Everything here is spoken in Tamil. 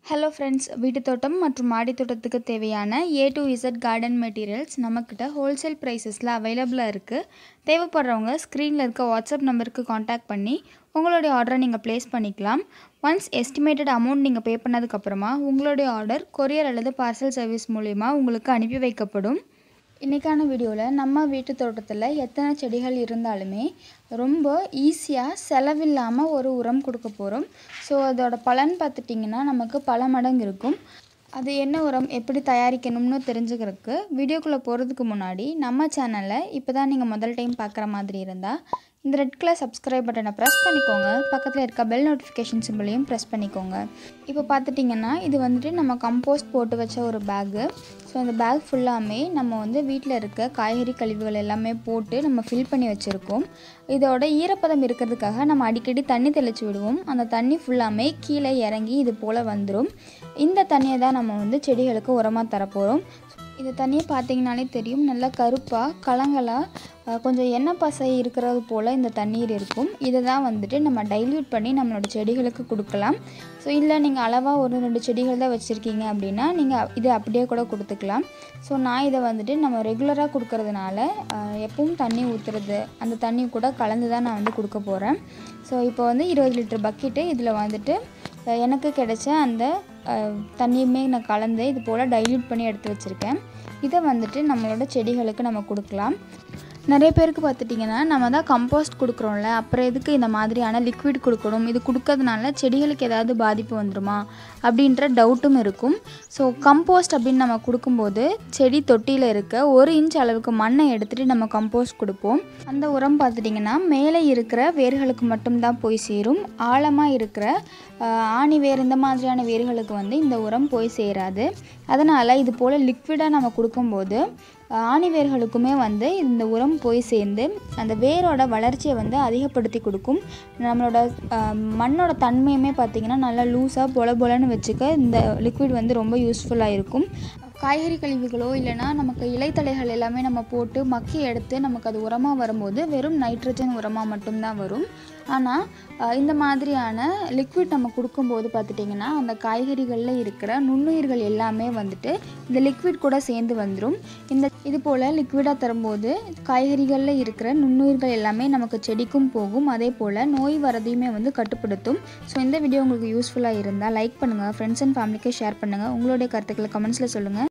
ஹலோ ஃப்ரெண்ட்ஸ் வீட்டு தோட்டம் மற்றும் மாடி தோட்டத்துக்கு தேவையான A to Z garden materials நம்மக்கிட்ட ஹோல்சேல் ப்ரைஸஸில் அவைலபிளாக இருக்குது தேவைப்படுறவங்க ஸ்க்ரீனில் இருக்க வாட்ஸ்அப் நம்பருக்கு காண்டாக்ட் பண்ணி உங்களுடைய ஆர்டரை நீங்கள் ப்ளேஸ் பண்ணிக்கலாம் ஒன்ஸ் எஸ்டிமேட்டட் அமௌண்ட் நீங்கள் பே பண்ணதுக்கப்புறமா உங்களுடைய ஆர்டர் கொரியர் அல்லது பார்சல் சர்வீஸ் மூலிமா உங்களுக்கு அனுப்பி வைக்கப்படும் இன்றைக்கான வீடியோவில் நம்ம வீட்டு தோட்டத்தில் எத்தனை செடிகள் இருந்தாலுமே ரொம்ப ஈஸியாக செலவில்லாமல் ஒரு உரம் கொடுக்க போகிறோம் ஸோ அதோட பலன் பார்த்துட்டிங்கன்னா நமக்கு பல மடங்கு இருக்கும் அது என்ன உரம் எப்படி தயாரிக்கணும்னு தெரிஞ்சுக்கிறதுக்கு வீடியோக்குள்ளே போகிறதுக்கு முன்னாடி நம்ம சேனலை இப்போ தான் நீங்கள் முதல் டைம் பார்க்குற மாதிரி இருந்தால் இந்த ரெட் கலர் சப்ஸ்கிரைப் பட்டனை ப்ரெஸ் பண்ணிக்கோங்க பக்கத்தில் இருக்க பெல் நோட்டிஃபிகேஷன் சிம்பிளையும் ப்ரெஸ் பண்ணிக்கோங்க இப்போ பார்த்துட்டிங்கன்னா இது வந்துட்டு நம்ம கம்போஸ்ட் போட்டு வச்ச ஒரு பேக்கு ஸோ இந்த பேக் ஃபுல்லாமே நம்ம வந்து வீட்டில் இருக்க காய்கறி கழிவுகள் எல்லாமே போட்டு நம்ம ஃபில் பண்ணி வச்சுருக்கோம் இதோட ஈரப்பதம் இருக்கிறதுக்காக நம்ம அடிக்கடி தண்ணி தெளித்து விடுவோம் அந்த தண்ணி ஃபுல்லாமே கீழே இறங்கி இது போல் வந்துடும் இந்த தண்ணியை தான் நம்ம வந்து செடிகளுக்கு உரமாக தரப்போகிறோம் இந்த தண்ணியை பார்த்தீங்கனாலே தெரியும் நல்லா கருப்பாக கலங்கலாக கொஞ்சம் எண்ணெய் பசை இருக்கிறது போல் இந்த தண்ணீர் இருக்கும் இதை தான் வந்துட்டு நம்ம டைல்யூட் பண்ணி நம்மளோட செடிகளுக்கு கொடுக்கலாம் ஸோ இல்லை நீங்கள் அளவாக ஒரு ரெண்டு செடிகள் தான் வச்சுருக்கீங்க அப்படின்னா நீங்கள் இதை அப்படியே கூட கொடுத்துக்கலாம் ஸோ நான் இதை வந்துட்டு நம்ம ரெகுலராக கொடுக்கறதுனால எப்பவும் தண்ணி ஊற்றுறது அந்த தண்ணி கூட கலந்து தான் நான் வந்து கொடுக்க போகிறேன் ஸோ இப்போ வந்து இருபது லிட்டர் பக்கெட்டு இதில் வந்துட்டு எனக்கு கிடைச்ச அந்த தண்ணியுமே நான் கலந்து இது போல் டைல்யூட் பண்ணி எடுத்து வச்சுருக்கேன் இதை வந்துட்டு நம்மளோட செடிகளுக்கு நம்ம கொடுக்கலாம் நிறைய பேருக்கு பார்த்துட்டிங்கன்னா நம்ம தான் கம்போஸ்ட் கொடுக்குறோம்ல அப்புறம் எதுக்கு இந்த மாதிரியான லிக்விட் கொடுக்கணும் இது கொடுக்கறதுனால செடிகளுக்கு ஏதாவது பாதிப்பு வந்துடுமா அப்படின்ற டவுட்டும் இருக்கும் ஸோ கம்போஸ்ட் அப்படின்னு நம்ம கொடுக்கும்போது செடி தொட்டியில் இருக்க ஒரு இன்ச் அளவுக்கு மண்ணை எடுத்துகிட்டு நம்ம கம்போஸ்ட் கொடுப்போம் அந்த உரம் பார்த்துட்டிங்கன்னா மேலே இருக்கிற வேர்களுக்கு மட்டும்தான் போய் சேரும் ஆழமாக இருக்கிற ஆணி வேர் இந்த மாதிரியான வேர்களுக்கு வந்து இந்த உரம் போய் சேராது அதனால் இது போல் லிக்விடாக நம்ம கொடுக்கும்போது ஆணி வேர்களுக்குமே வந்து இந்த உரம் போய் சேர்ந்து அந்த வேரோட வளர்ச்சியை வந்து அதிகப்படுத்தி கொடுக்கும் நம்மளோட மண்ணோட தன்மையுமே பார்த்திங்கன்னா நல்லா லூஸாக பொல பொலன்னு வச்சுக்க இந்த லிக்விட் வந்து ரொம்ப யூஸ்ஃபுல்லாக இருக்கும் காய்கறி கழிவுகளோ இல்லைனா நமக்கு இலைத்தலைகள் எல்லாமே நம்ம போட்டு மக்கி எடுத்து நமக்கு அது உரமாக வரும்போது வெறும் நைட்ரஜன் உரமாக மட்டும்தான் வரும் ஆனால் இந்த மாதிரியான லிக்விட் நம்ம கொடுக்கும்போது பார்த்துட்டிங்கன்னா அந்த காய்கறிகளில் இருக்கிற நுண்ணுயிர்கள் எல்லாமே வந்துட்டு இந்த லிக்விட் கூட சேர்ந்து வந்துடும் இந்த இது போல் லிக்விடாக தரும்போது காய்கறிகளில் இருக்கிற நுண்ணுயிர்கள் எல்லாமே நமக்கு செடிக்கும் போகும் அதே போல் நோய் வரதையுமே வந்து கட்டுப்படுத்தும் ஸோ இந்த வீடியோ உங்களுக்கு யூஸ்ஃபுல்லாக இருந்தால் லைக் பண்ணுங்கள் ஃப்ரெண்ட்ஸ் அண்ட் ஃபேமிலிக்கு ஷேர் பண்ணுங்கள் உங்களுடைய கருத்துக்களை கமெண்ட்ஸில் சொல்லுங்கள்